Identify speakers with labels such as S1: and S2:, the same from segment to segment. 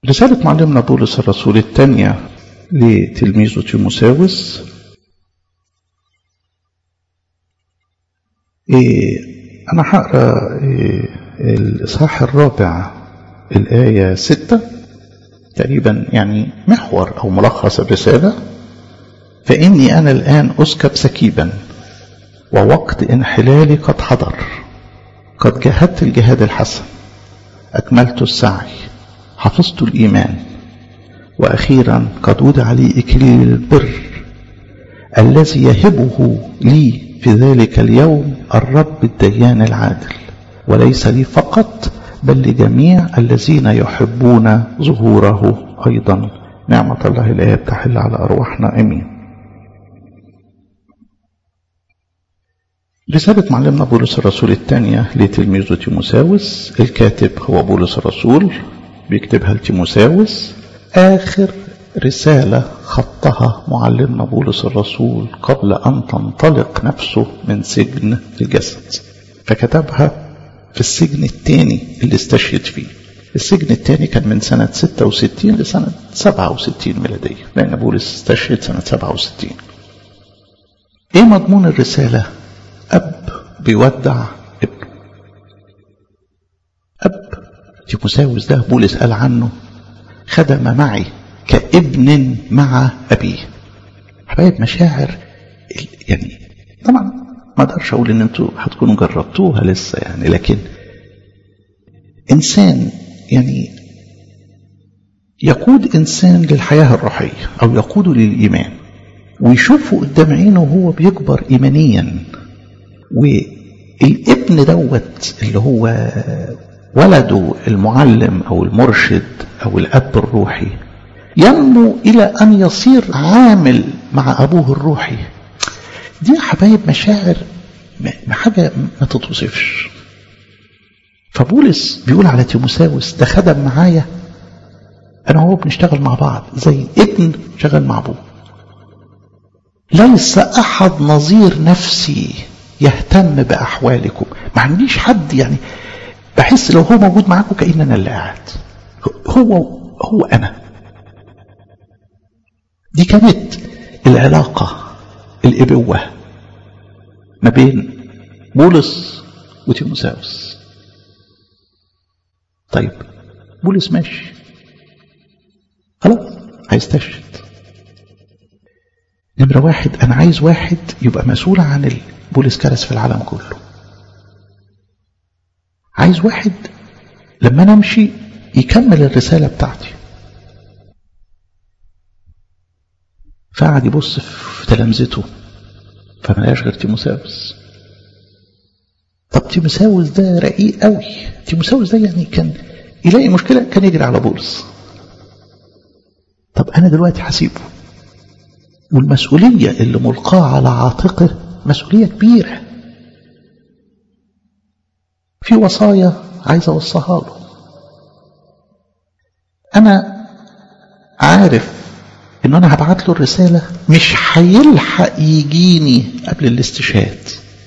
S1: رسالة معلمنا بولس الرسول الثانية لتلميذه تيموساوس إيه أنا هقرأ إيه الإصحاح الرابع الآية ستة تقريبا يعني محور أو ملخص الرسالة فإني أنا الآن أسكب سكيبا ووقت انحلالي قد حضر قد جاهدت الجهاد الحسن أكملت السعي حفظت الإيمان وأخيرا قد وضع لي إكليل البر الذي يهبه لي في ذلك اليوم الرب الديان العادل وليس لي فقط بل لجميع الذين يحبون ظهوره أيضا نعمة الله الآية تحل على أرواحنا أمين رسالة معلمنا بولس الرسول الثانية لتلميذه تيموساوس الكاتب هو بولس الرسول بيكتبها لتيموساوس آخر رسالة خطها معلمنا بولس الرسول قبل أن تنطلق نفسه من سجن الجسد فكتبها في السجن الثاني اللي استشهد فيه السجن الثاني كان من سنة 66 لسنة 67 ميلادية لأن بولس استشهد سنة 67 إيه مضمون الرسالة؟ أب بيودع ابنه أب تيموساوس ده بولس قال عنه خدم معي كابن مع أبيه حبايب مشاعر يعني طبعا ما اقدرش اقول ان انتوا هتكونوا جربتوها لسه يعني لكن انسان يعني يقود انسان للحياه الروحيه او يقوده للايمان ويشوفه قدام عينه وهو بيكبر ايمانيا والابن دوت اللي هو ولده المعلم او المرشد او الاب الروحي ينمو الى ان يصير عامل مع ابوه الروحي دي يا حبايب مشاعر ما حاجة ما تتوصفش فبولس بيقول على تيموساوس ده خدم معايا انا وهو بنشتغل مع بعض زي ابن شغال مع ابوه ليس احد نظير نفسي يهتم باحوالكم ما عنديش حد يعني بحس لو هو موجود معاكم كأن انا اللي قاعد هو هو انا دي كانت العلاقه الابوه ما بين بولس وتيموساوس طيب بولس ماشي خلاص هيستشهد نمرة واحد أنا عايز واحد يبقى مسؤول عن بولس كرس في العالم كله عايز واحد لما أنا أمشي يكمل الرسالة بتاعتي فقعد يبص في تلامذته فما لقاش غير تيموساوس طب تيموساوس ده رقيق قوي تيموساوس ده يعني كان يلاقي مشكلة كان يجري على بولس طب أنا دلوقتي هسيبه والمسؤولية اللي ملقاة على عاتقه مسؤولية كبيرة في وصايا عايز أوصيها له أنا عارف إن أنا هبعت له الرسالة مش هيلحق يجيني قبل الاستشهاد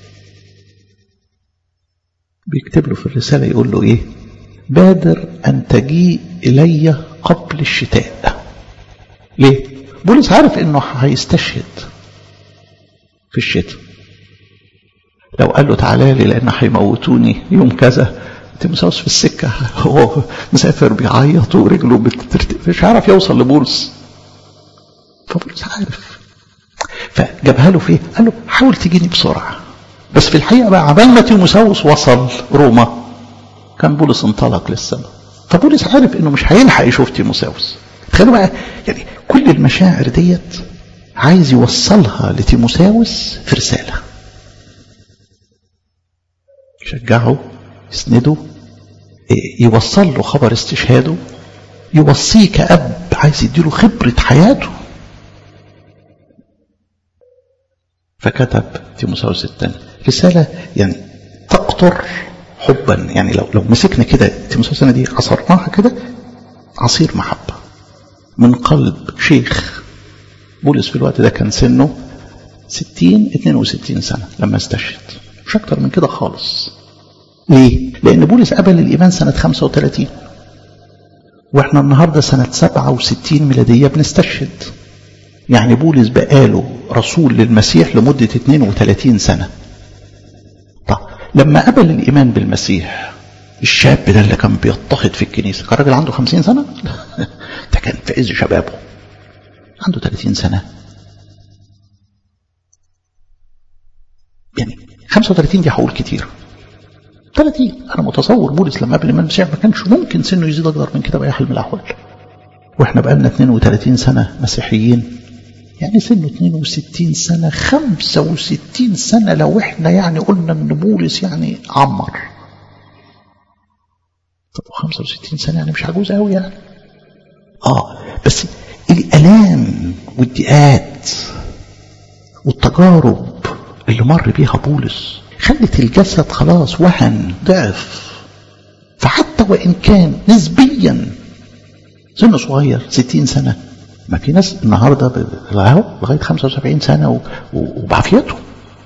S1: بيكتب له في الرسالة يقول له إيه بادر أن تجيء إلي قبل الشتاء ليه بولس عارف إنه هيستشهد في الشتاء لو قال له تعالى لي لأن هيموتوني يوم كذا تيموساوس في السكة هو مسافر بيعيط ورجله بترتق مش عارف يوصل لبولس فبولس عارف فجابها له فيه قال له حاول تجيني بسرعة بس في الحقيقة بقى عبال ما تيموساوس وصل روما كان بولس انطلق للسماء فبولس عارف انه مش هيلحق يشوف تيموساوس تخيلوا بقى يعني كل المشاعر ديت عايز يوصلها لتيموساوس في رسالة يشجعه يسنده يوصل له خبر استشهاده يوصيه كأب عايز يديله خبرة حياته فكتب تيموساوس الثاني رسالة يعني تقطر حبا يعني لو لو مسكنا كده تيموساوس الثاني دي عصرناها كده عصير محبة من قلب شيخ بولس في الوقت ده كان سنه 60 62 سنة لما استشهد مش أكتر من كده خالص ليه؟ لأن بولس قبل الإيمان سنة 35 واحنا النهاردة سنة 67 ميلادية بنستشهد يعني بولس بقاله رسول للمسيح لمدة 32 سنة طب لما قبل الإيمان بالمسيح الشاب ده اللي كان بيضطهد في الكنيسة كان راجل عنده 50 سنة ده كان في عز شبابه عنده 30 سنة يعني 35 دي هقول كتير 30 انا متصور بولس لما قبل الامام المسيح ما كانش ممكن سنه يزيد اكتر من كده باي حال من الاحوال واحنا بقالنا 32 سنه مسيحيين يعني سنه 62 سنه 65 سنه لو احنا يعني قلنا ان بولس يعني عمر طب 65 سنه يعني مش عجوز قوي يعني اه بس الالام والضيقات والتجارب اللي مر بيها بولس خلت الجسد خلاص وهن ضعف فحتى وإن كان نسبيا سنه صغير 60 سنة ما في ناس النهاردة لغاية 75 سنة وبعافيته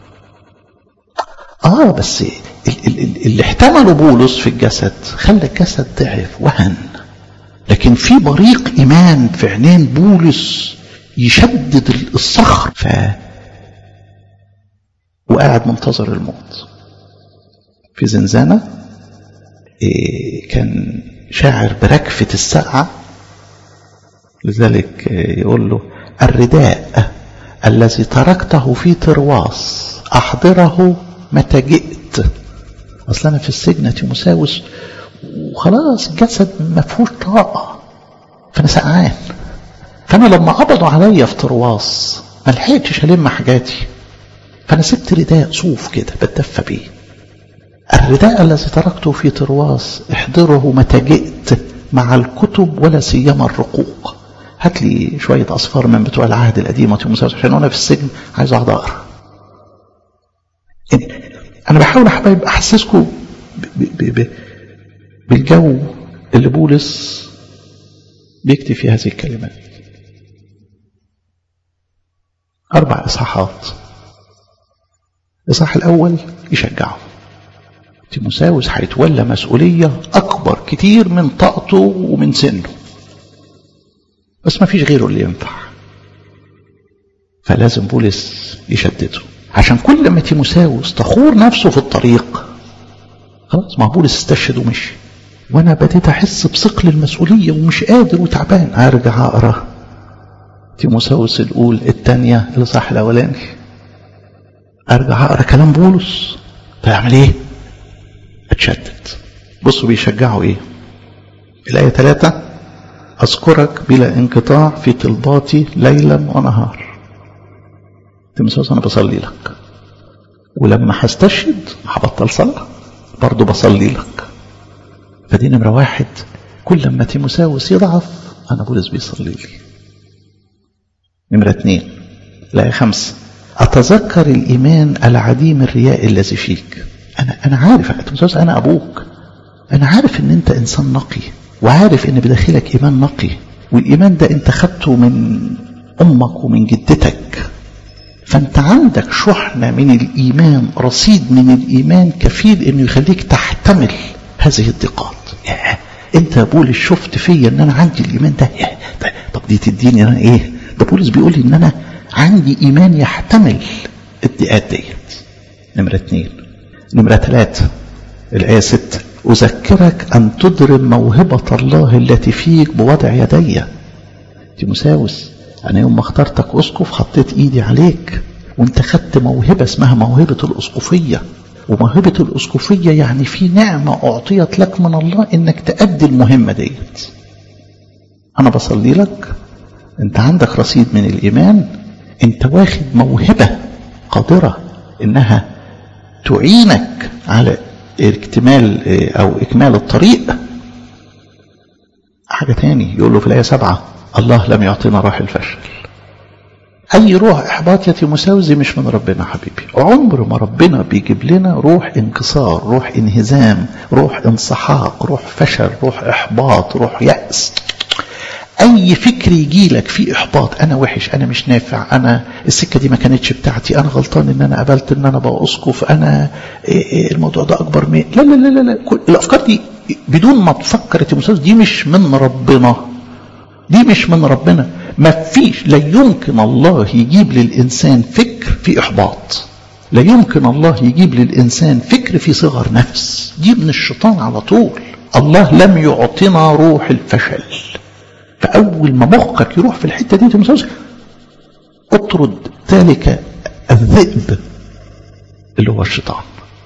S1: اه بس اللي احتمله بولس في الجسد خلى الجسد ضعف وهن لكن في بريق ايمان في عينين بولس يشدد الصخر ف وقاعد منتظر الموت في زنزانة إيه كان شاعر بركفة السقعة لذلك يقول له الرداء الذي تركته في ترواس أحضره متى جئت أصل أنا في السجن تيموساوس وخلاص الجسد ما فيهوش طاقة فأنا سقعان فأنا لما قبضوا عليا في ترواس ما لحقتش ألم حاجاتي فأنا سبت رداء صوف كده بتدفى بيه الرداء الذي تركته في ترواس احضره متى جئت مع الكتب ولا سيما الرقوق هات لي شوية أصفار من بتوع العهد القديم تيموساوس عشان أنا في السجن عايز أقعد أقرأ أنا بحاول يا حبايب أحسسكم بالجو اللي بولس بيكتب في هذه الكلمات أربع إصحاحات الإصحاح الأول يشجعه تيموساوس هيتولى مسؤولية أكبر كتير من طاقته ومن سنه بس ما فيش غيره اللي ينفع فلازم بولس يشدده عشان كل ما تيموساوس تخور نفسه في الطريق خلاص ما بولس استشهد ومشي وانا بديت احس بثقل المسؤوليه ومش قادر وتعبان ارجع اقرا تيموساوس الاول الثانيه الاصحاح الاولاني ارجع اقرا كلام بولس فيعمل ايه اتشدد بصوا بيشجعوا ايه الايه ثلاثة اذكرك بلا انقطاع في طلباتي ليلا ونهار تيموساوس انا بصلي لك ولما هستشهد هبطل صلاه برضه بصلي لك فدي نمرة واحد كل لما تيموساوس يضعف أنا بولس بيصلي لي نمرة اثنين لا خمسة أتذكر الإيمان العديم الرياء الذي فيك أنا أنا عارف تيموساوس أنا أبوك أنا عارف إن أنت إنسان نقي وعارف إن بداخلك إيمان نقي والإيمان ده أنت خدته من أمك ومن جدتك فأنت عندك شحنة من الإيمان رصيد من الإيمان كفيل إنه يخليك تحتمل هذه الضيقات انت يا بولس شفت فيا ان انا عندي الايمان ده طب دي تديني انا ايه ده بولس بيقول لي ان انا عندي ايمان يحتمل الضيقات ديت نمرة اتنين نمرة ثلاثة الآية ست أذكرك أن تضرب موهبة الله التي فيك بوضع يدي تيموساوس أنا يوم ما اخترتك أسقف حطيت إيدي عليك وانت خدت موهبة اسمها موهبة الأسقفية وموهبة الأسقفية يعني في نعمة أعطيت لك من الله إنك تأدي المهمة ديت أنا بصلي لك أنت عندك رصيد من الإيمان أنت واخد موهبة قادرة إنها تعينك على اكتمال أو إكمال الطريق حاجة تاني يقول له في الآية سبعة الله لم يعطينا روح الفشل أي روح إحباط يا تيموساوس مش من ربنا حبيبي عمر ما ربنا بيجيب لنا روح انكسار روح انهزام روح انسحاق روح فشل روح إحباط روح يأس أي فكر يجي لك فيه إحباط أنا وحش أنا مش نافع أنا السكة دي ما كانتش بتاعتي أنا غلطان إن أنا قبلت إن أنا بقى أسقف أنا إيه إيه الموضوع ده أكبر من لا لا لا لا, لا. كل الأفكار دي بدون ما تفكر يا تيموساوس دي مش من ربنا دي مش من ربنا ما فيش لا يمكن الله يجيب للإنسان فكر في إحباط لا يمكن الله يجيب للإنسان فكر في صغر نفس دي من الشيطان على طول الله لم يعطنا روح الفشل فأول ما مخك يروح في الحتة دي تمسوس اطرد ذلك الذئب اللي هو الشيطان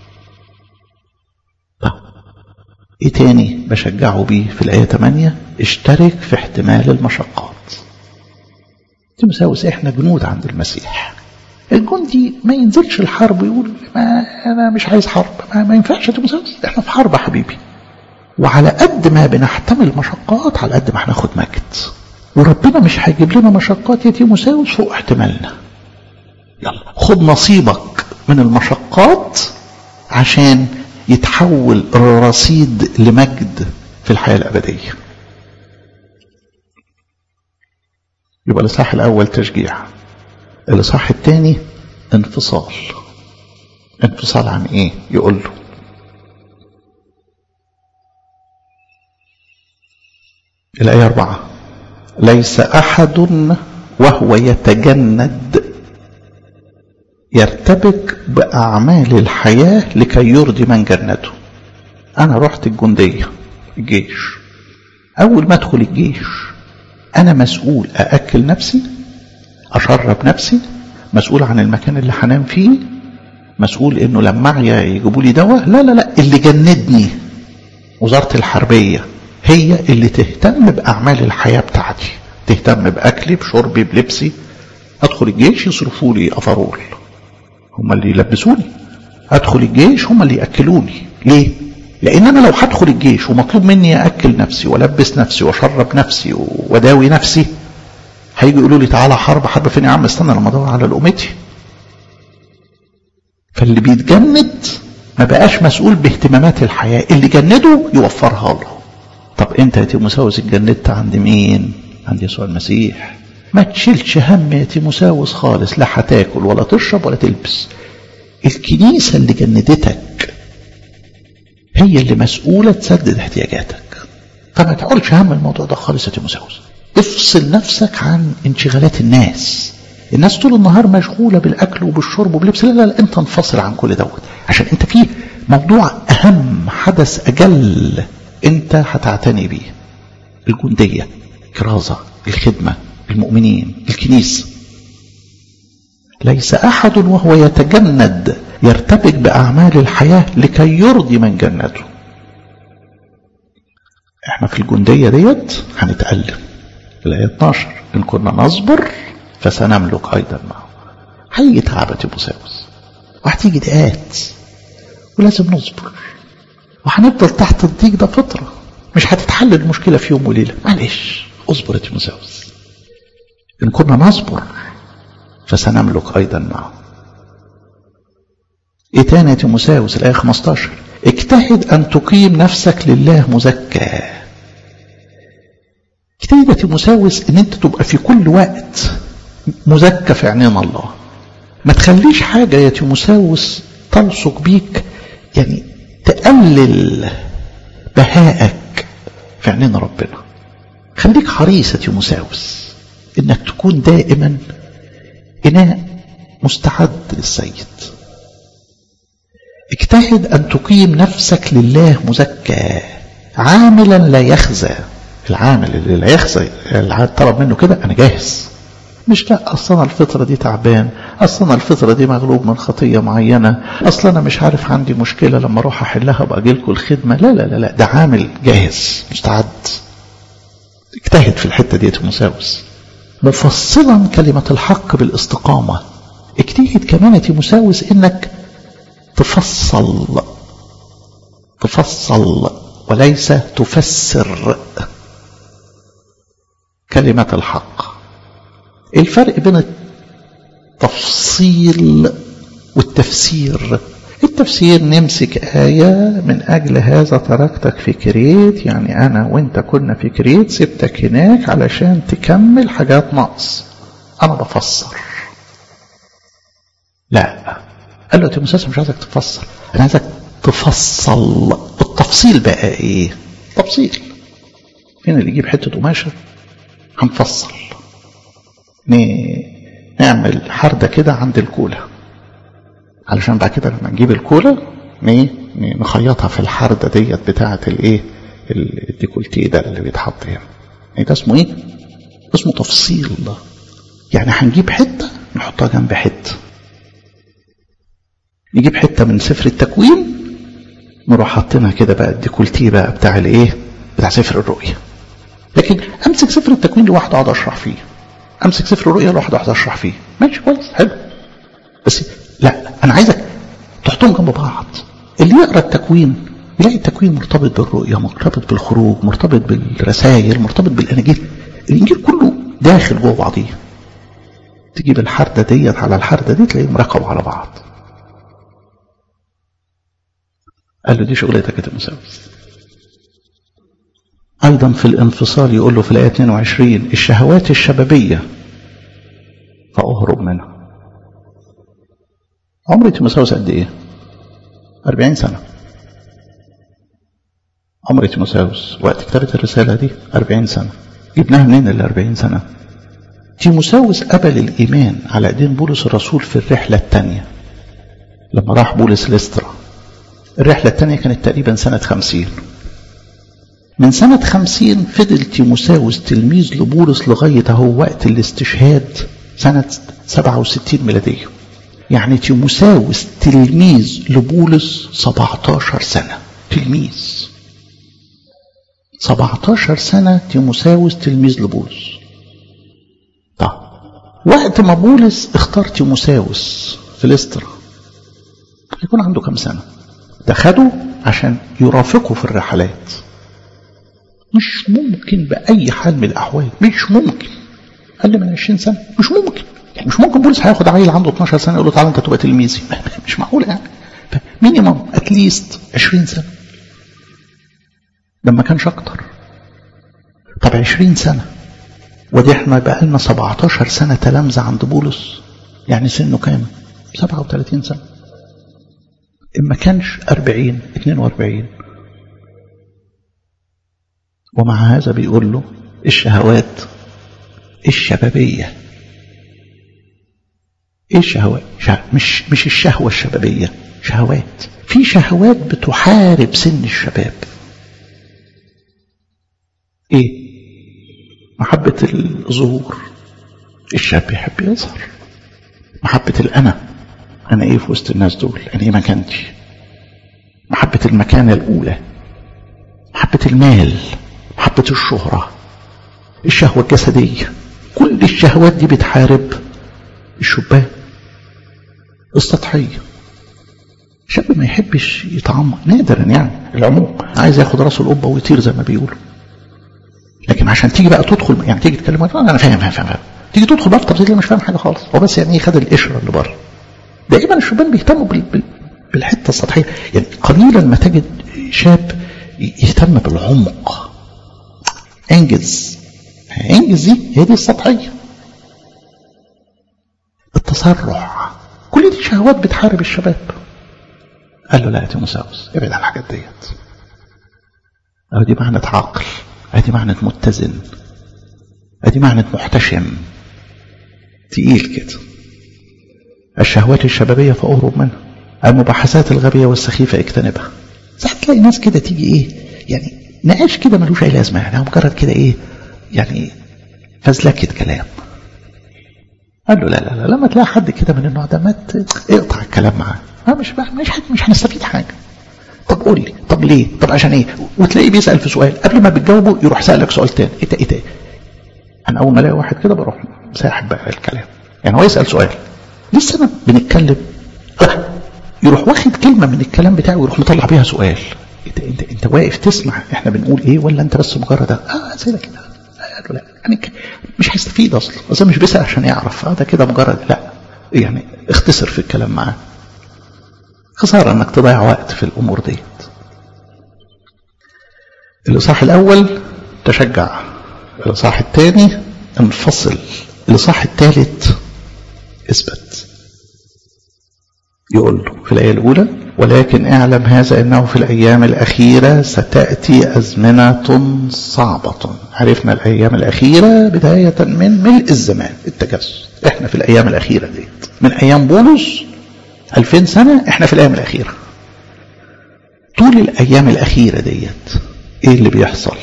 S1: طب ايه تاني بشجعه بيه في الآية 8 اشترك في احتمال المشقات تمساوس احنا جنود عند المسيح الجندي ما ينزلش الحرب ويقول ما انا مش عايز حرب ما, ما ينفعش تمساوس احنا في حرب يا حبيبي وعلى قد ما بنحتمل مشقات على قد ما هناخد مجد وربنا مش هيجيب لنا مشقات يا تيموساوس فوق احتمالنا يلا خد نصيبك من المشقات عشان يتحول الرصيد لمجد في الحياة الأبدية يبقى الإصحاح الأول تشجيع الإصحاح الثاني انفصال انفصال عن إيه يقول له الآية أربعة ليس أحد وهو يتجند يرتبك بأعمال الحياة لكي يرضي من جنته أنا رحت الجندية الجيش أول ما أدخل الجيش أنا مسؤول أأكل نفسي أشرب نفسي مسؤول عن المكان اللي هنام فيه مسؤول إنه لما أعيا يجيبوا لي دواء لا لا لا اللي جندني وزارة الحربية هي اللي تهتم بأعمال الحياة بتاعتي تهتم بأكلي بشربي بلبسي أدخل الجيش يصرفوا لي أفرول هم اللي يلبسوني أدخل الجيش هم اللي يأكلوني ليه؟ لأن أنا لو هدخل الجيش ومطلوب مني أأكل نفسي وألبس نفسي وأشرب نفسي وأداوي نفسي هيجوا يقولوا لي تعالى حرب حرب فين يا عم استنى لما أدور على لقمتي فاللي بيتجند ما بقاش مسؤول باهتمامات الحياة اللي جنده يوفرها له طب انت يا تيموساوس اتجندت عند مين عند يسوع المسيح ما تشيلش هم يا تيموساوس خالص لا هتاكل ولا تشرب ولا تلبس الكنيسة اللي جندتك هي اللي مسؤولة تسدد احتياجاتك فما تعولش هم الموضوع ده خالص يا تيموساوس افصل نفسك عن انشغالات الناس الناس طول النهار مشغولة بالأكل وبالشرب وباللبس لا لا, لا انت انفصل عن كل دوت عشان انت في موضوع أهم حدث أجل انت هتعتني بيه الجندية كرازة الخدمة المؤمنين الكنيسة ليس أحد وهو يتجند يرتبك بأعمال الحياة لكي يرضي من جنته احنا في الجندية ديت هنتألم الآية 12 إن كنا نصبر فسنملك أيضا معه هيجي تعبة تيموساوس وهتيجي دقات ولازم نصبر وهنفضل تحت الضيق ده فترة مش هتتحل المشكلة في يوم وليلة معلش اصبر يا تيموساوس إن كنا نصبر فسنملك أيضا معه إيه تاني يا تيموساوس الآية 15 اجتهد أن تقيم نفسك لله مزكى اجتهد يا تيموساوس أن أنت تبقى في كل وقت مزكى في عينين الله ما تخليش حاجة يا تيموساوس تلصق بيك يعني تقلل بهائك في عينين ربنا خليك حريص يا تيموساوس انك تكون دائما اناء مستعد للسيد اجتهد ان تقيم نفسك لله مزكى عاملا لا يخزى العامل اللي لا يخزى اللي طلب منه كده انا جاهز مش لا اصل انا الفطره دي تعبان اصل انا الفطره دي مغلوب من خطيه معينه اصل انا مش عارف عندي مشكله لما اروح احلها ابقى اجي لكم الخدمه لا لا لا لا ده عامل جاهز مستعد اجتهد في الحته دي تيموساوس مفصلا كلمه الحق بالاستقامه اجتهد كمان يا تيموساوس انك تفصل تفصل وليس تفسر كلمه الحق الفرق بين التفصيل والتفسير التفسير نمسك آية من أجل هذا تركتك في كريت يعني أنا وأنت كنا في كريت سبتك هناك علشان تكمل حاجات نقص أنا بفسر لا قال له تيموساوس مش عايزك تفسر أنا عايزك تفصل التفصيل بقى ايه تفصيل فين اللي يجيب حتة قماشة هنفصل نعمل حردة كده عند الكولة علشان بعد كده لما نجيب الكولة نخيطها في الحردة ديت بتاعة الايه الديكولتيه ده اللي بيتحط هنا يعني ده اسمه ايه اسمه تفصيل ده يعني هنجيب حتة نحطها جنب حتة نجيب حتة من سفر التكوين نروح حاطينها كده بقى الديكولتيه بقى بتاع الايه بتاع سفر الرؤية لكن امسك سفر التكوين لوحده اقعد اشرح فيه امسك سفر الرؤية لوحده اقعد اشرح فيه ماشي كويس حلو بس لا انا عايزك تحطهم جنب بعض اللي يقرا التكوين يلاقي التكوين مرتبط بالرؤية مرتبط بالخروج مرتبط بالرسائل مرتبط بالاناجيل الانجيل كله داخل جوه بعضيه تجيب الحردة ديت على الحردة دي تلاقيهم ركبوا على بعض قال له دي شغلتك يا تيموساوس أيضا في الانفصال يقول له في الآية 22 الشهوات الشبابية فأهرب منها عمر تيموساوس قد إيه؟ 40 سنة عمر تيموساوس وقت كتابة الرسالة دي 40 سنة جبناها منين ال 40 سنة؟ تيموساوس قبل الإيمان على إيدين بولس الرسول في الرحلة الثانية لما راح بولس لسترا الرحلة الثانية كانت تقريبا سنة خمسين من سنة خمسين فضل تيموساوس تلميذ لبولس لغاية هو وقت الاستشهاد سنة سبعة وستين ميلادية يعني تيموساوس تلميذ لبولس سبعتاشر سنة تلميذ سبعتاشر سنة تيموساوس تلميذ لبولس طب وقت ما بولس اختار تيموساوس في لسترا يكون عنده كم سنة ده خده عشان يرافقه في الرحلات مش ممكن بأي حال من الأحوال مش ممكن أقل من 20 سنة مش ممكن يعني مش ممكن بولس هياخد عيل عنده 12 سنة يقول له تعالى أنت تبقى تلميذي مش معقول يعني مينيمم اتليست 20 سنة لما كانش أكتر طب 20 سنة ودي احنا بقى لنا 17 سنة تلامذة عند بولس يعني سنه كام؟ 37 سنة إن ما كانش 40 42 ومع هذا بيقول له الشهوات الشبابية ايه الشهوات مش مش الشهوة الشبابية شهوات في شهوات بتحارب سن الشباب ايه محبة الظهور الشاب يحب يظهر محبة الأنا أنا إيه في وسط الناس دول أنا إيه مكانتي محبة المكانة الأولى محبة المال محبة الشهرة الشهوة الجسدية كل الشهوات دي بتحارب الشبان السطحية شاب ما يحبش يتعمق نادرا يعني العموم عايز ياخد راسه القبة ويطير زي ما بيقولوا لكن عشان تيجي بقى تدخل يعني تيجي تتكلم انا فاهم فاهم فاهم تيجي تدخل بقى في تفاصيل مش فاهم حاجه خالص هو بس يعني ايه خد القشره اللي بره دائما الشبان بيهتموا بالحته السطحيه يعني قليلا ما تجد شاب يهتم بالعمق انجز انجز دي هي دي السطحيه التسرع كل دي شهوات بتحارب الشباب قال له لا يا تيموساوس ابعد عن الحاجات ديت أو دي معنى عاقل ادي معنى متزن ادي معنى محتشم تقيل كده الشهوات الشبابية فأهرب منها المباحثات الغبية والسخيفة اجتنبها ساعات تلاقي ناس كده تيجي ايه يعني نقاش كده ملوش اي لازمة يعني مجرد كده ايه يعني فزلكة كلام قال له لا لا لا لما تلاقي حد كده من النوع ده ما اقطع الكلام معاه مش مش مش هنستفيد حاجه طب قول لي طب ليه طب عشان ايه وتلاقيه بيسال في سؤال قبل ما بتجاوبه يروح سالك سؤال تاني ايه ده ايه ده انا اول ما الاقي واحد كده بروح ساحب بقى الكلام يعني هو يسال سؤال لسه انا بنتكلم يروح واخد كلمه من الكلام بتاعه ويروح مطلع بيها سؤال انت انت انت واقف تسمع احنا بنقول ايه ولا انت بس مجرد اه اسئله كده قال له لا يعني مش هيستفيد اصلا اصلا مش بيسال عشان يعرف اه ده كده مجرد لا يعني اختصر في الكلام معاه خسارة انك تضيع وقت في الامور ديت الاصحاح الاول تشجع الاصحاح الثاني انفصل الاصحاح الثالث اثبت يقول له في الايه الاولى ولكن اعلم هذا انه في الايام الاخيره ستاتي ازمنه صعبه عرفنا الايام الاخيره بدايه من ملء الزمان التجسد احنا في الايام الاخيره ديت من ايام بولس 2000 سنه احنا في الايام الاخيره طول الايام الاخيره ديت ايه اللي بيحصل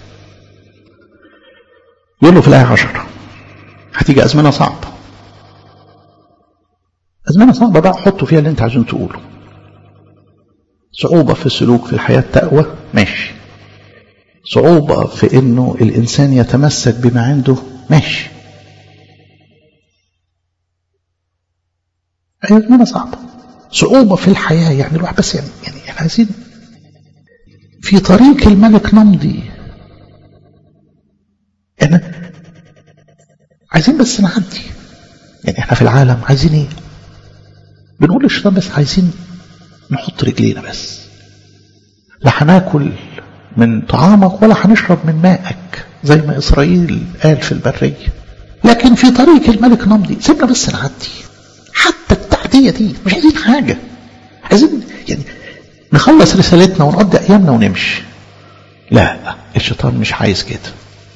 S1: يقول له في الايه 10 هتيجي ازمنه صعبه ازمنه صعبه بقى حطوا فيها اللي انت عايزين تقوله صعوبة في السلوك في الحياة تقوى ماشي صعوبة في انه الانسان يتمسك بما عنده ماشي أزمنة صعبة صعوبة في الحياة يعني الواحد بس يعني يعني احنا عايزين في طريق الملك نمضي احنا عايزين بس نعدي يعني احنا في العالم عايزين ايه بنقول للشيطان بس عايزين نحط رجلينا بس لا هناكل من طعامك ولا هنشرب من مائك زي ما إسرائيل قال في البرية لكن في طريق الملك نمضي سيبنا بس نعدي حتى التعدية دي مش عايزين حاجة عايزين يعني نخلص رسالتنا ونقضي أيامنا ونمشي لا الشيطان مش عايز كده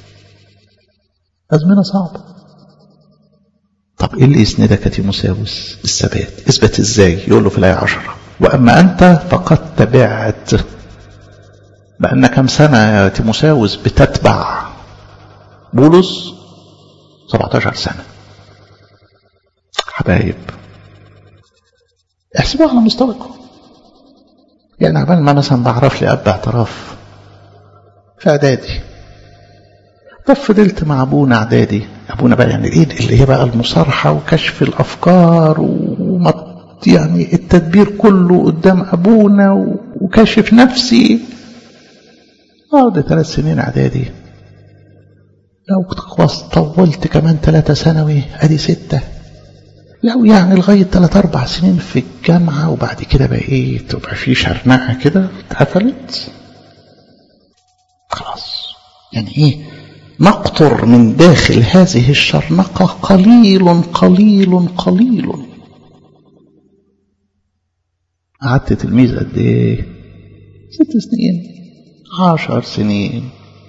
S1: أزمنة صعبة طب ايه اللي يسندك يا تيموساوس الثبات اثبت ازاي يقول له في الايه 10 واما انت فقد تبعت بان كم سنه يا تيموساوس بتتبع بولس 17 سنه حبايب احسبوها على مستواكم يعني عبال ما مثلا بعرف لي اب اعتراف في اعدادي طب فضلت مع ابونا اعدادي ابونا بقى يعني ايه اللي هي بقى المصارحه وكشف الافكار وما يعني التدبير كله قدام ابونا وكشف نفسي اقعد ثلاث سنين اعدادي لو طولت كمان ثلاثة ثانوي ادي ستة لو يعني لغاية ثلاث أربع سنين في الجامعة وبعد كده بقى ايه تبقى في شرنقة كده اتقفلت خلاص يعني ايه نقطر من داخل هذه الشرنقة قليل قليل قليل قعدت تلميذ قد ايه ست سنين عشر سنين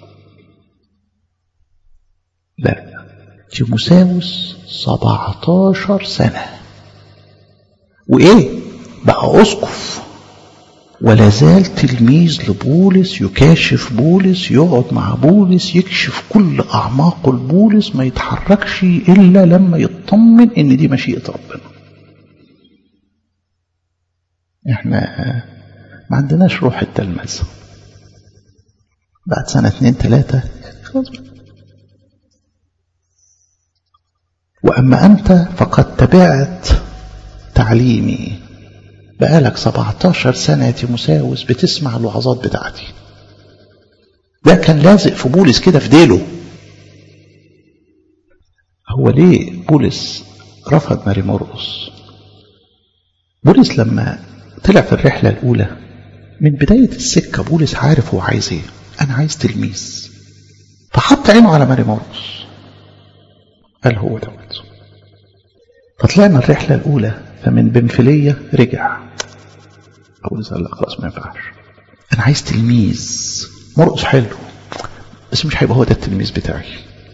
S1: لا تيموساوس سبعتاشر سنة وإيه بقى أسقف ولا زال تلميذ لبولس يكاشف بولس يقعد مع بولس يكشف كل أعماق البولس ما يتحركش إلا لما يطمن إن دي مشيئة ربنا احنا ما عندناش روح التلمذة بعد سنة اتنين تلاتة خلاص وأما أنت فقد تبعت تعليمي بقالك 17 سنة يا تيموساوس بتسمع الوعظات بتاعتي ده كان لازق في بولس كده في ديله هو ليه بولس رفض ماري مرقس بولس لما طلع في الرحلة الأولى من بداية السكة بولس عارف هو عايز ايه أنا عايز تلميذ فحط عينه على ماري مرقس قال هو دوت فطلعنا الرحلة الأولى فمن بنفلية رجع بولس قال لا خلاص ما ينفعش أنا عايز تلميذ مرقس حلو بس مش هيبقى هو ده التلميذ بتاعي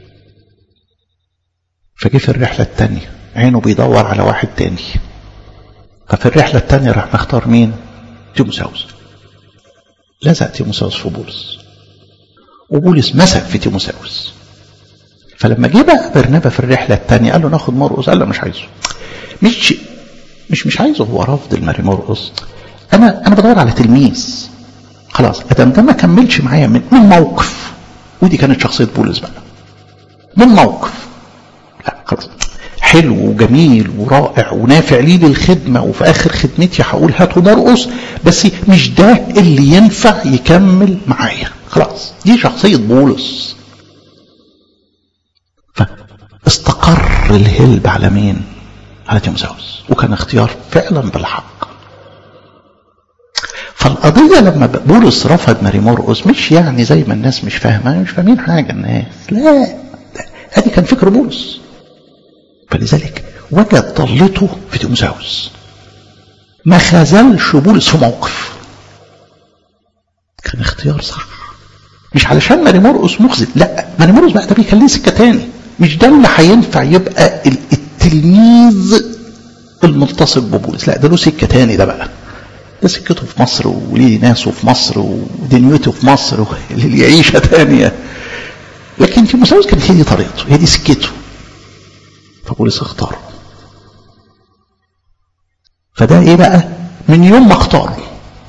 S1: فجه في الرحلة التانية عينه بيدور على واحد تاني ففي الرحلة التانية راح مختار مين تيموساوس لزق تيموساوس في بولس وبولس مسك في تيموساوس فلما جه بقى برنابا في الرحلة التانية قال له ناخد مرقس قال له مش عايزه مش مش مش عايزه هو رافض الماري مرقس انا انا بدور على تلميذ خلاص ادم ده ما كملش معايا من من موقف ودي كانت شخصية بولس بقى من موقف لا خلاص حلو وجميل ورائع ونافع لي للخدمة وفي آخر خدمتي هقول هاتوا مرقص بس مش ده اللي ينفع يكمل معايا خلاص دي شخصية بولس فاستقر الهلب على مين على تيموساوس وكان اختيار فعلا بالحق فالقضية لما بولس رفض ماري مرقس مش يعني زي ما الناس مش فاهمة مش فاهمين حاجة الناس لا ادي كان فكر بولس فلذلك وجد ضلته في تيموساوس ما خذلش بولس في موقف كان اختيار صح مش علشان ماري مرقس مخزن لا ماري مرقس بقى ده بيخليه سكه تاني مش ده اللي هينفع يبقى التلميذ الملتصق ببولس لا ده له سكه تاني ده بقى ده سكته في مصر وليه ناسه في مصر ودنيته في مصر وليه عيشه تانيه لكن تيموساوس كانت هي دي طريقته هي دي سكته فبولس اختاره فده ايه بقى من يوم ما اختاره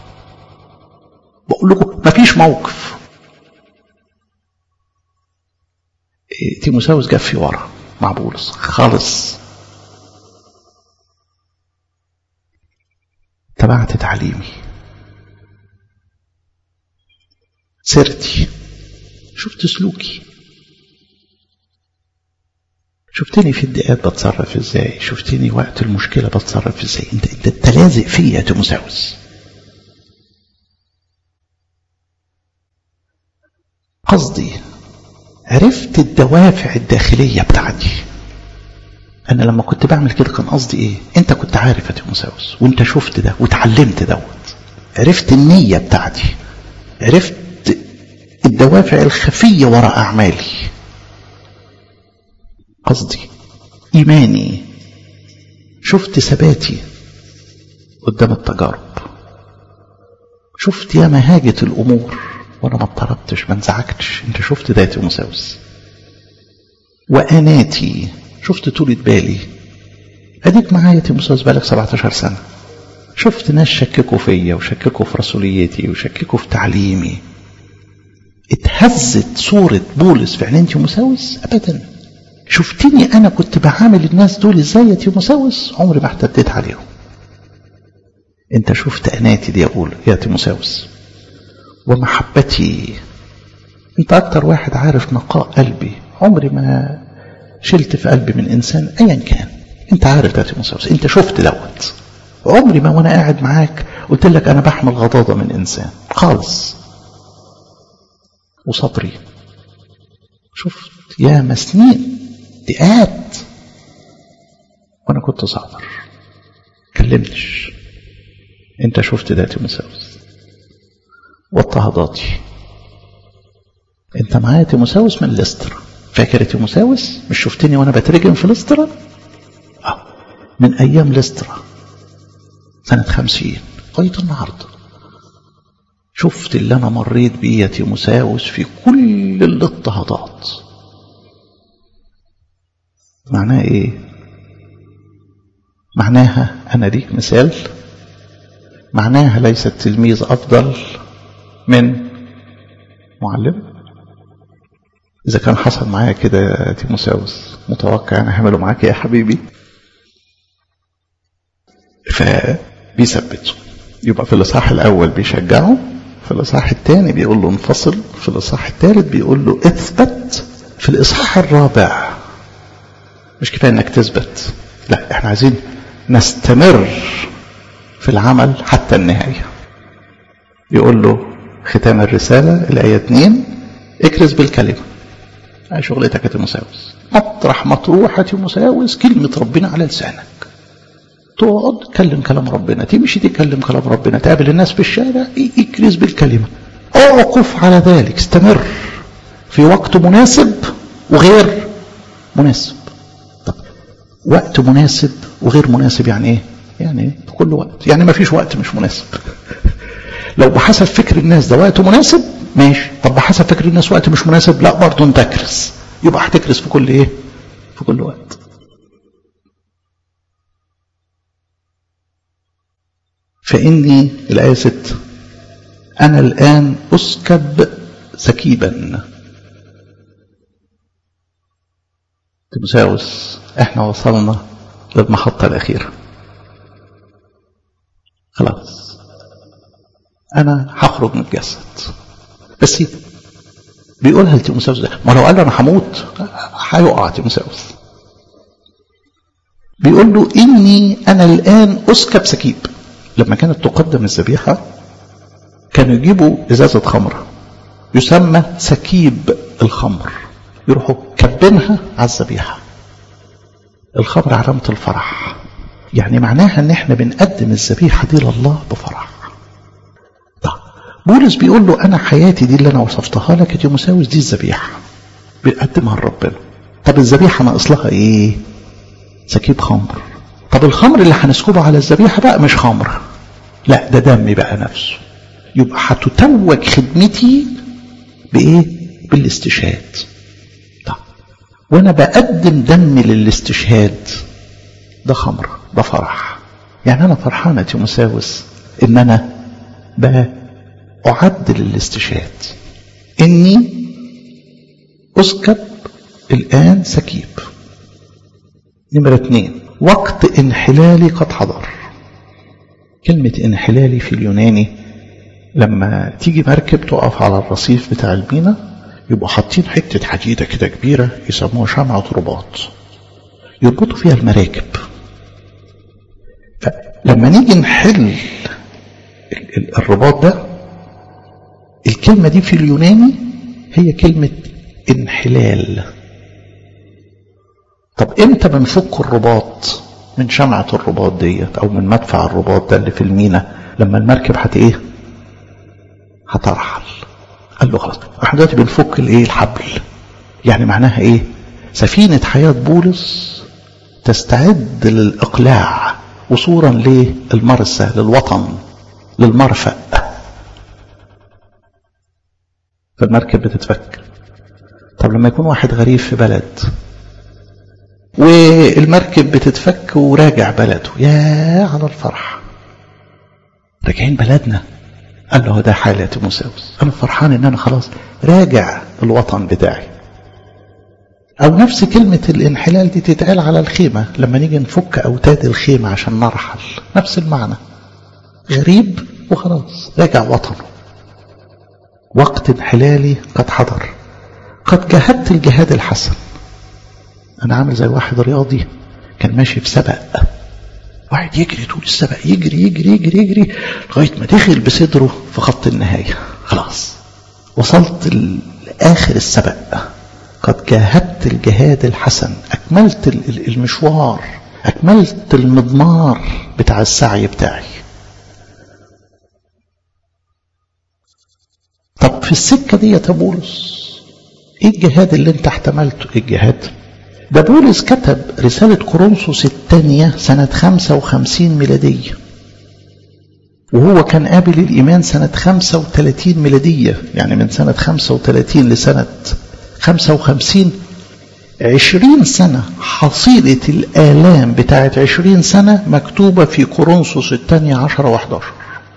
S1: بقول لكم مفيش موقف إيه تيموساوس جاب في ورا مع بولس خالص تبعت تعليمي سيرتي شفت سلوكي شفتني في الدقات بتصرف ازاي شفتني وقت المشكلة بتصرف ازاي انت انت, انت لازق فيا يا تيموساوس قصدي عرفت الدوافع الداخلية بتاعتي أنا لما كنت بعمل كده كان قصدي إيه؟ أنت كنت عارف يا تيموساوس وأنت شفت ده وتعلمت دوت عرفت النية بتاعتي عرفت الدوافع الخفية وراء أعمالي قصدي إيماني شفت ثباتي قدام التجارب شفت يا مهاجة الأمور وانا ما اضطربتش ما انزعجتش انت شفت ده يا تيموساوس واناتي شفت طولة بالي اديك معايا تيموساوس بقالك 17 سنة شفت ناس شككوا فيا وشككوا في رسوليتي وشككوا في تعليمي اتهزت صورة بولس في عينين تيموساوس ابدا شفتني انا كنت بعامل الناس دول ازاي يا تيموساوس عمري ما احتديت عليهم انت شفت اناتي دي يا بول يا تيموساوس ومحبتي انت اكتر واحد عارف نقاء قلبي عمري ما شلت في قلبي من انسان ايا كان انت عارف ده تيموساوس انت شفت دوت عمري ما وانا قاعد معاك قلت لك انا بحمل غضاضه من انسان خالص وصبري شفت يا مسنين دقات وانا كنت صابر كلمتش انت شفت ده تيموساوس واضطهاداتي انت معايا تيموساوس من لستر فاكر تيموساوس مش شفتني وانا بترجم في لسترا اه من ايام لسترا سنة خمسين لغاية النهاردة شفت اللي انا مريت بيه يا تيموساوس في كل الاضطهادات معناه ايه معناها انا ليك مثال معناها ليس التلميذ افضل من معلم إذا كان حصل معايا كده يا تيموساوس متوقع أنا هعمله معاك يا حبيبي فبيثبته يبقى في الإصحاح الأول بيشجعه في الإصحاح الثاني بيقول له انفصل في الإصحاح الثالث بيقول له اثبت في الإصحاح الرابع مش كفاية إنك تثبت لا إحنا عايزين نستمر في العمل حتى النهاية يقول له ختام الرسالة الآية 2 اكرز بالكلمة أي شغلتك يا تيموساوس مطرح ما تروح يا تيموساوس كلمة ربنا على لسانك تقعد تكلم كلام ربنا تمشي تتكلم كلام ربنا تقابل الناس في الشارع اكرز بالكلمة اعقف على ذلك استمر في وقت مناسب وغير مناسب طب وقت مناسب وغير مناسب يعني ايه يعني في كل وقت يعني ما فيش وقت مش مناسب لو بحسب فكر الناس ده وقت مناسب ماشي طب بحسب فكر الناس وقت مش مناسب لا برضه انت اكرس يبقى هتكرس في كل ايه في كل وقت فإني الآية ست أنا الآن أسكب سكيبا تمساوس احنا وصلنا للمحطة الأخيرة خلاص أنا هخرج من الجسد بس بيقولها لتيموساوس ده ما لو قال له أنا هموت هيقع تيموساوس بيقول له إني أنا الآن أسكب سكيب لما كانت تقدم الذبيحة كانوا يجيبوا إزازة خمرة يسمى سكيب الخمر يروحوا كبنها على الذبيحة الخمر علامة الفرح يعني معناها ان احنا بنقدم الذبيحة دي لله بفرح طب بولس بيقول له انا حياتي دي اللي انا وصفتها لك يا تيموساوس دي الذبيحة بنقدمها لربنا طب الذبيحة ناقص لها ايه سكيب خمر طب الخمر اللي هنسكبه على الذبيحة بقى مش خمر لا ده دم بقى نفسه يبقى هتتوج خدمتي بايه بالاستشهاد طب وانا بقدم دم للاستشهاد ده خمر ده فرح يعني انا فرحانة تيموساوس ان انا بأعد للاستشهاد اني اسكب الان سكيب نمرة اتنين وقت انحلالي قد حضر كلمة انحلالي في اليوناني لما تيجي مركب تقف على الرصيف بتاع المينا يبقوا حاطين حتة حديدة كده كبيرة يسموها شمعة رباط يربطوا فيها المراكب فلما نيجي نحل الرباط ده الكلمة دي في اليوناني هي كلمة انحلال طب امتى بنفك الرباط من شمعة الرباط ديت او من مدفع الرباط ده اللي في المينا لما المركب هت ايه هترحل قال له خلاص احنا دلوقتي بنفك الايه الحبل يعني معناها ايه سفينة حياة بولس تستعد للإقلاع وصولا للمرسى للوطن للمرفأ فالمركب بتتفك طب لما يكون واحد غريب في بلد والمركب بتتفك وراجع بلده يا على الفرح راجعين بلدنا قال له ده حالة تيموساوس انا فرحان ان انا خلاص راجع الوطن بتاعي او نفس كلمة الانحلال دي تتقال على الخيمة لما نيجي نفك اوتاد الخيمة عشان نرحل نفس المعنى غريب وخلاص راجع وطنه وقت انحلالي قد حضر قد جاهدت الجهاد الحسن انا عامل زي واحد رياضي كان ماشي في سبق واحد يجري طول السبق يجري يجري يجري يجري لغايه ما دخل بصدره في خط النهايه خلاص وصلت لاخر السبق قد جاهدت الجهاد الحسن اكملت المشوار اكملت المضمار بتاع السعي بتاعي طب في السكه دي يا بولس ايه الجهاد اللي انت احتملته ايه الجهاد ده بولس كتب رسالة كورنثوس الثانية سنة 55 ميلادية وهو كان قابل الإيمان سنة 35 ميلادية يعني من سنة 35 لسنة 55 عشرين سنة حصيلة الآلام بتاعت عشرين سنة مكتوبة في كورنثوس الثانية عشر وحداشر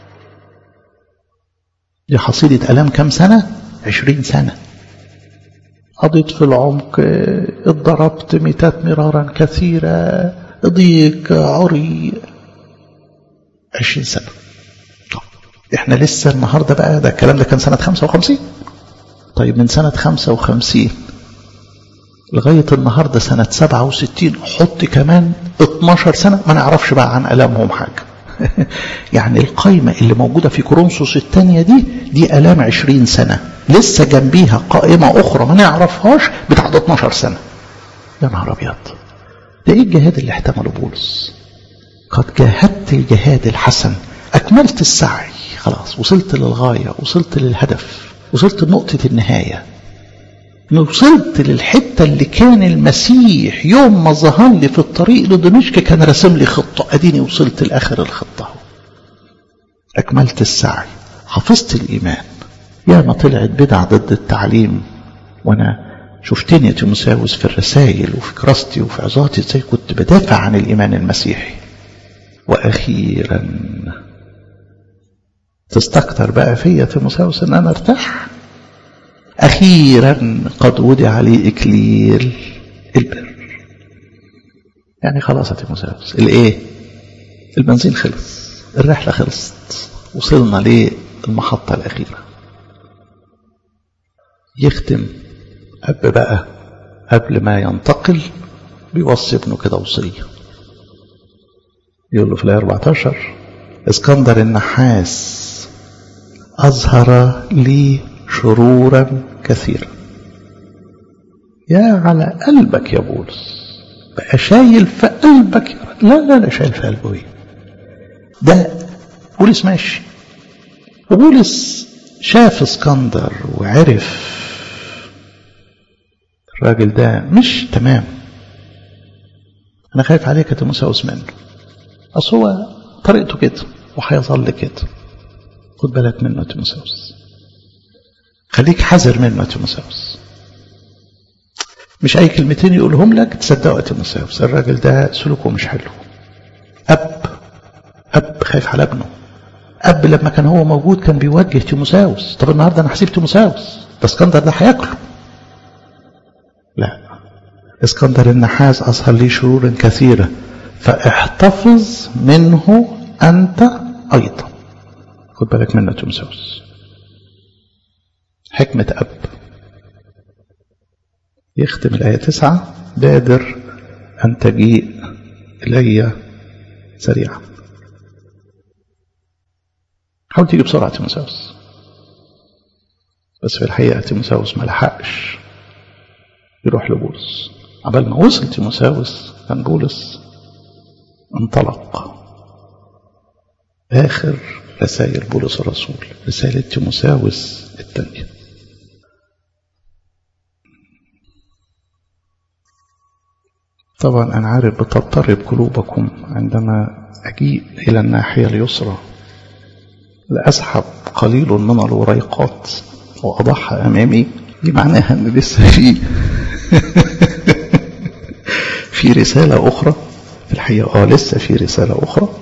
S1: دي حصيلة آلام كم سنة؟ عشرين سنة قضيت في العمق اتضربت ميتات مرارا كثيرة ضيق عري عشرين سنة طب احنا لسه النهاردة بقى ده الكلام ده كان سنة خمسة وخمسين طيب من سنة خمسة وخمسين لغاية النهاردة سنة سبعة وستين حط كمان 12 سنة ما نعرفش بقى عن ألامهم حاجة يعني القايمة اللي موجودة في كورنثوس الثانية دي دي ألام عشرين سنة لسه جنبيها قائمة أخرى ما نعرفهاش بتاعت 12 سنة يا نهار أبيض ده إيه الجهاد اللي احتمله بولس قد جاهدت الجهاد الحسن أكملت السعي خلاص وصلت للغاية وصلت للهدف وصلت لنقطة النهاية وصلت للحتة اللي كان المسيح يوم ما ظهر لي في الطريق لدمشق كان رسم لي خطة أديني وصلت لآخر الخطة أكملت السعي حفظت الإيمان يا ما طلعت بدع ضد التعليم وأنا شفتني يا تيموساوس في الرسائل وفي كراستي وفي عظاتي ازاي كنت بدافع عن الإيمان المسيحي وأخيرا تستكتر بقى فيا تيموساوس ان انا ارتاح اخيرا قد وضع لي اكليل البر يعني خلاص يا تيموساوس الايه البنزين خلص الرحله خلصت وصلنا للمحطه الاخيره يختم اب بقى قبل ما ينتقل بيوصي ابنه كده وصيه يقول له في الايه 14 اسكندر النحاس أظهر لي شرورا كثيرا يا على قلبك يا بولس بقى شايل في قلبك يا رب. لا لا لا شايل في قلبه ايه ده بولس ماشي وبولس شاف اسكندر وعرف الراجل ده مش تمام انا خايف عليك يا تيموساوس منه اصل هو طريقته كده وهيظل كده خد بالك منه يا تيموساوس خليك حذر منه يا تيموساوس مش اي كلمتين يقولهم لك تصدقوا يا تيموساوس الراجل ده سلوكه مش حلو اب اب خايف على ابنه اب لما كان هو موجود كان بيوجه تيموساوس طب النهارده انا هسيب تيموساوس ده اسكندر ده هياكله لا اسكندر النحاس اظهر لي شرور كثيره فاحتفظ منه انت ايضا خد بالك منه تيموساوس حكمه اب يختم الآية تسعة بادر أن تجيء إلي سريعا حاول تيجي بسرعة تيموساوس بس في الحقيقة تيموساوس ما لحقش يروح لبولس عبال ما وصل تيموساوس كان بولس انطلق آخر رسائل بولس الرسول رسالة تيموساوس الثانية طبعا أنا عارف بتضطرب قلوبكم عندما أجيء إلى الناحية اليسرى لأسحب قليل من الوريقات وأضعها أمامي دي معناها أن لسه في في رسالة أخرى في الحقيقة آه لسه في رسالة أخرى